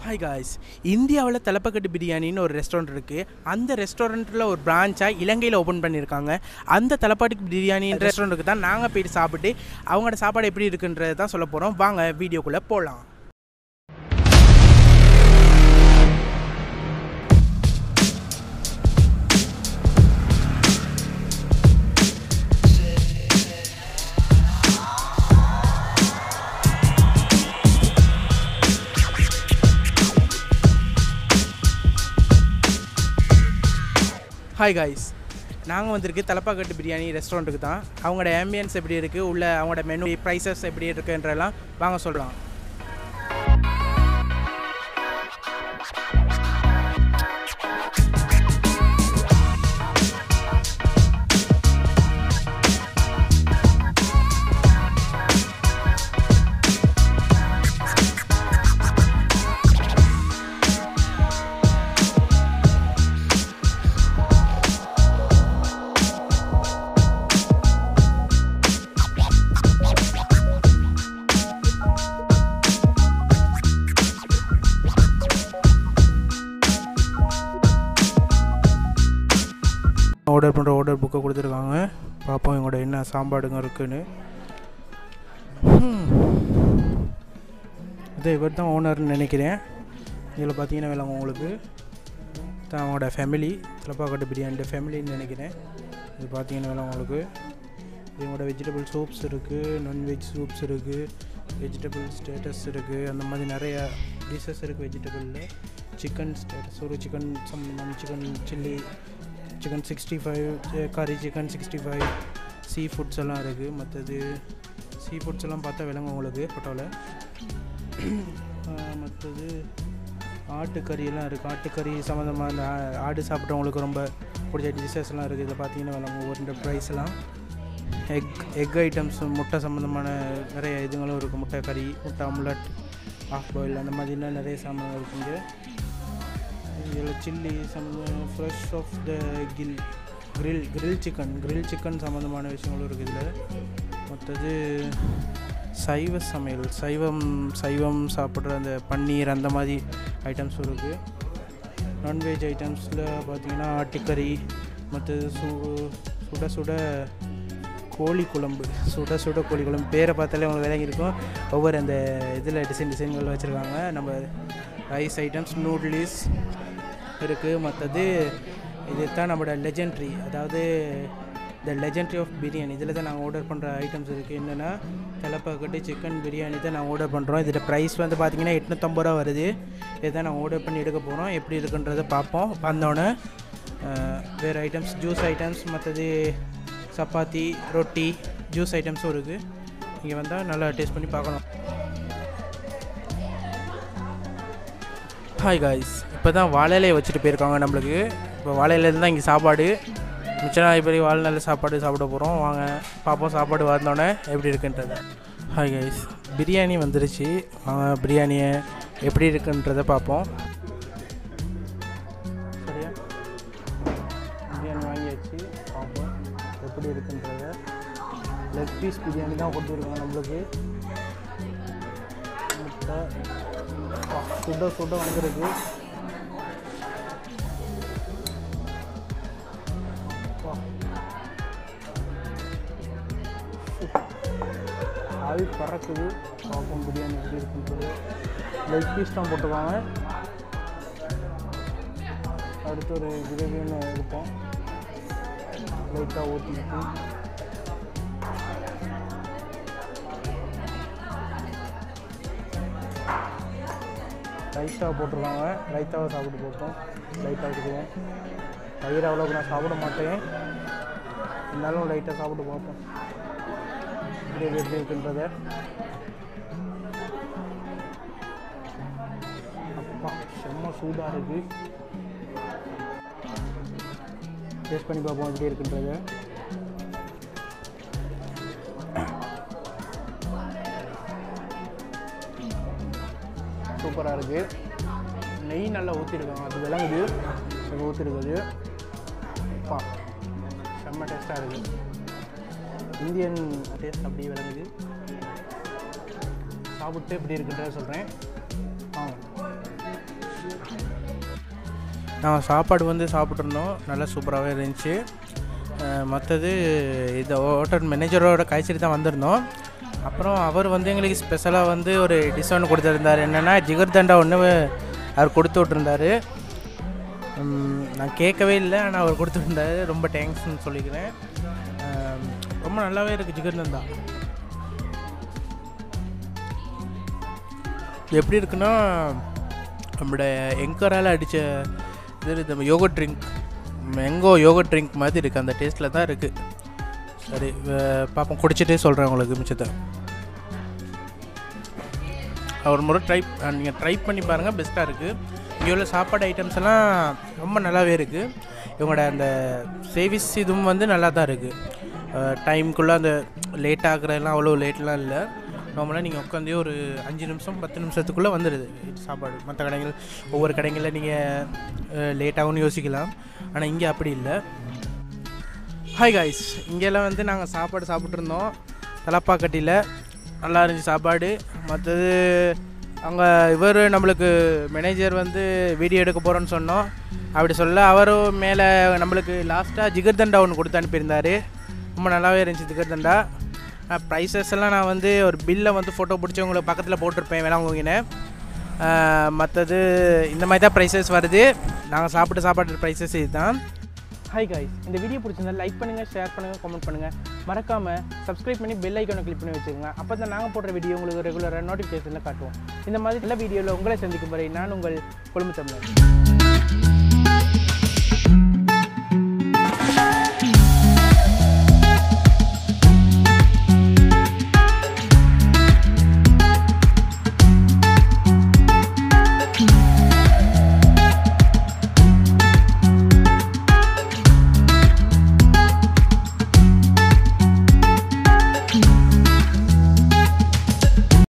Hi guys இந்தியாவில் தலப்பக்கட்டு பிரியாணின்னு ஒரு ரெஸ்டாரண்ட் இருக்குது அந்த ரெஸ்டாரண்ட்டில் ஒரு பிரான்ச்சாக இலங்கையில் ஓப்பன் பண்ணியிருக்காங்க அந்த தலப்பாட்டு பிரியாணி ரெஸ்டாரண்ட்டுக்கு தான் நாங்கள் போயிட்டு சாப்பிட்டு அவங்களோட சாப்பாடு எப்படி இருக்குன்றதை தான் சொல்ல போகிறோம் வாங்க வீடியோக்குள்ளே போகலாம் ஹாய் காய்ஸ் நாங்கள் வந்திருக்கு தலப்பாக்கட்டு பிரியாணி ரெஸ்டாரண்ட்டுக்கு தான் அவங்களோட ஆம்பியன்ஸ் எப்படி இருக்குது உள்ள அவங்களோட மெனு ப்ரைஸஸ் எப்படி இருக்குன்றலாம் வாங்க சொல்லலாம் ஆர்டர் பண்ணுற ஆர்டர் புக்கை கொடுத்துருக்காங்க பார்ப்போம் இவங்களோட என்ன சாப்பாடுங்க இருக்குன்னு ஹம். இது இவர் தான் ஓனர்னு நினைக்கிறேன் இதில் பார்த்தீங்கன்னா விளங்கும் உங்களுக்கு தான் அவங்களோட ஃபேமிலி தலப்பாக்கட்டு பிரியாணியோட ஃபேமிலின்னு நினைக்கிறேன் இது பார்த்தீங்கன்னா விளங்கும் உங்களுக்கு இவங்களோட வெஜிடபிள் சூப்ஸ் இருக்குது நான்வெஜ் சூப்ஸ் இருக்குது வெஜிடபிள் ஸ்டேட்டஸ் இருக்குது அந்த மாதிரி நிறைய டிஷ்ஷஸ் இருக்குது வெஜிடபிளில் சிக்கன் ஸ்டேட்டஸ் ஒரு சிக்கன் சம் chicken chilli chicken sixty five கறி chicken sixty five sea foods எல்லாம் இருக்குது மற்றது சீ ஃபுட்ஸ் எல்லாம் பார்த்தா விளங்கும் உங்களுக்கு ஃபோட்டோவில் மற்றது ஆட்டுக்கறியெல்லாம் இருக்குது ஆட்டுக்கறி சம்மந்தமாக இந்த ஆ- ஆடு சாப்பிட்றவங்களுக்கு ரொம்ப பிடிச்ச டிஷ்ஷஸ்லாம் இருக்குது இதில் பார்த்தீங்கன்னா விளங்கும் ஒரு ப்ரைஸ் எல்லாம் எக் எக் ஐட்டம்ஸ் முட்டை சம்மந்தமான நிறைய இதுங்களும் இருக்குது முட்டை கறி முட்டை ஆம்லெட் ஆஃப் பாயில் அந்த மாதிரிலாம் நிறைய சாமான் இருக்குங்க இதில் சில்லி சம்மந்தம் fresh of the grill grill grill chicken grill chicken சம்மந்தமான விஷயங்களும் இருக்குது இதில் மற்றது சைவ சமையல் சைவம் சைவம் சாப்பிட்ற அந்த பன்னீர் அந்த மாதிரி ஐட்டம்ஸும் இருக்குது நான்வெஜ் ஐட்டம்ஸில் பார்த்தீங்கன்னா ஆட்டுக்கறி மற்றது சு சுட சுட கோழி குழம்பு சுட சுட கோழி குழம்பு பேரை பார்த்தாலே உங்களுக்கு விளங்கி இருக்கும் ஒவ்வொரு அந்த இதில் டிசைன் டிசைன்கள் வச்சுருக்காங்க நம்ம ரைஸ் ஐட்டம்ஸ் நூடுல்ஸ் இருக்குது மற்றது இது தான் நம்மளோட லெஜெண்ட்ரி அதாவது த லெஜெண்ட்ரி ஆஃப் பிரியாணி இதில் தான் நாங்கள் ஆர்டர் பண்ணுற ஐட்டம்ஸ் இருக்குது என்னென்னா தலைப்பாக்கட்டு சிக்கன் பிரியாணி தான் நாங்கள் ஆர்டர் பண்ணுறோம் இதோட ப்ரைஸ் வந்து பார்த்தீங்கன்னா எட்நூற்றம்பது ரூபா வருது இதை தான் நாங்கள் ஆர்டர் பண்ணி எடுக்க போகிறோம் எப்படி இருக்குன்றதை பார்ப்போம் வந்தோடனே வேறு ஐட்டம்ஸ் ஜூஸ் ஐட்டம்ஸ் மற்றது சப்பாத்தி ரொட்டி ஜூஸ் ஐட்டம்ஸும் இருக்குது இங்கே வந்தால் நல்லா டேஸ்ட் பண்ணி பார்க்கலாம் ஹாய் காய்ஸ் இப்போ தான் வாழையிலையை வச்சுட்டு போயிருக்காங்க நம்மளுக்கு இப்போ வாழையிலேருந்து தான் இங்கே சாப்பாடு மிச்சம் இப்போ வாழை நல்ல சாப்பாடு சாப்பிட போகிறோம் வாங்க பார்ப்போம் சாப்பாடு வந்தோடனே எப்படி இருக்குன்றது ஹாய் கைஸ் பிரியாணி வந்துருச்சு வாங்க பிரியாணியை எப்படி இருக்குன்றதை பார்ப்போம் சரியா பிரியாணி வாங்கியாச்சு பார்ப்போம் எப்படி இருக்குன்றத லெக் பீஸ் பிரியாணி தான் கொடுத்துருக்காங்க நம்மளுக்கு முட்டை அப்பா, சுட சுட வந்திருக்கு அப்பா. ஆவி பறக்குது பார்ப்போம் பிரியாணி எப்படி இருக்குன்றது லெக் பீஸ் தான் போட்டுருக்காங்க அடுத்து ஒரு கிரேவி ஒன்று இருப்போம் லைட்டாக ஊற்றிட்டு ரைத்தா போட்டிருக்காங்க ரைத்தாவை சாப்பிட்டு போட்டோம் லைட்டாக இருக்குவோம் தயிர் அவ்வளோக்கு நான் சாப்பிட மாட்டேன் இருந்தாலும் லைட்டாக சாப்பிட்டு பார்ப்போம் கிரேவி எப்படி இருக்குன்றத அப்பா செம்ம சூடாக இருக்கு டேஸ்ட் பண்ணி பார்ப்போம் எப்படி இருக்குன்றத சூப்பராக இருக்குது நெய் நல்லா ஊற்றிருக்காங்க அது விளங்குது அது ஊற்றிருக்குது அப்பா செம்ம டேஸ்ட்டாக இருக்குது இந்தியன் டேஸ்ட் அப்படியே விளங்குது சாப்பிட்டு எப்படி இருக்குன்றத சொல்கிறேன் ஆ நாங்கள் சாப்பாடு வந்து சாப்பிட்ருந்தோம் நல்லா சூப்பராகவே இருந்துச்சு மற்றது இந்த ஹோட்டல் மேனேஜரோட கழிச்சிட்டு தான் வந்திருந்தோம் அப்புறம் அவர் வந்து எங்களுக்கு ஸ்பெஷலாக வந்து ஒரு டிஸ்கவுண்ட் கொடுத்துருந்தார் என்னென்னா ஜிகர்தண்டா ஒன்று அவர் கொடுத்து விட்ருந்தாரு உம், நான் கேட்கவே இல்லை ஆனால் அவர் கொடுத்துருந்தாரு ரொம்ப தேங்க்ஸ்னு சொல்லிக்கிறேன் ஆம், ரொம்ப நல்லாவே இருக்குது ஜிகர்தண்டா எப்படி இருக்குன்னா நம்மளோட எங்கரால் அடித்த இது நம்ம yoga drink mango yoga drink மாதிரி இருக்குது அந்த டேஸ்ட்டில் தான் இருக்குது சரி வே- பார்ப்போம் குடிச்சிட்டே சொல்கிறேன் உங்களுக்கு மிச்சத்தை ஒரு முறை ட்ரை நீங்கள் ட்ரை பண்ணி பாருங்கள் பெஸ்ட்டாக இருக்குது இங்கே உள்ள சாப்பாடு ஐட்டம்ஸ் எல்லாம் ரொம்ப நல்லாவே இருக்குது இவங்களோட அந்த சர்வீஸ் இதுவும் வந்து நல்லா தான் இருக்குது டைம்குள்ளே அந்த லேட் ஆகுறதெல்லாம் அவ்வளோ லேட்லாம் இல்லை நார்மலாக நீங்கள் உட்காந்து ஒரு அஞ்சு நிமிஷம் பத்து நிமிஷத்துக்குள்ளே வந்துடுது சாப்பாடு மற்ற கடைகள் ஒவ்வொரு கடைகளில் நீங்கள் லேட் ஆகும்னு யோசிக்கலாம் ஆனால் இங்கே அப்படி இல்லை ஹாய் காய்ஸ் இங்கெல்லாம் வந்து நாங்கள் சாப்பாடு சாப்பிட்ருந்தோம் தலப்பாக்கட்டியில் நல்லா இருந்துச்சு சாப்பாடு மற்றது அங்கே இவர் நம்மளுக்கு மேனேஜர் வந்து வீடியோ எடுக்க போகிறோன்னு சொன்னோம் அப்படி சொல்ல அவரும் மேலே நம்மளுக்கு லாஸ்ட்டாக ஜிகர்தண்டா ஒன்று கொடுத்து அனுப்பியிருந்தார் ரொம்ப நல்லாவே இருந்துச்சு ஜிகர்தண்டா ப்ரைஸஸ் எல்லாம் நான் வந்து ஒரு பில்லை வந்து ஃபோட்டோ பிடிச்சி உங்களுக்கு பக்கத்தில் போட்டிருப்பேன் வேளாங்கண்ணின்னு மற்றது இந்த மாதிரி தான் ப்ரைஸஸ் வருது நாங்கள் சாப்பிட்ட சாப்பாடு ப்ரைஸஸ் இதுதான் ஹாய் காய்ஸ் இந்த வீடியோ பிடிச்சிருந்தா லைக் பண்ணுங்கள் ஷேர் பண்ணுங்கள் கமெண்ட் பண்ணுங்கள் மறக்காமல் சப்ஸ்கிரைப் பண்ணி பெல் ஐக்கானை கிளிக் பண்ணி வச்சுக்கோங்க அப்போ தான் நாங்கள் போடுற வீடியோ உங்களுக்கு ரெகுலராக நோட்டிஃபிகேஷனில் காட்டுவோம் இந்த மாதிரி நல்ல வீடியோவில் உங்களை சந்திக்கும் வரை நான் உங்கள் குடும்ப தமிழர்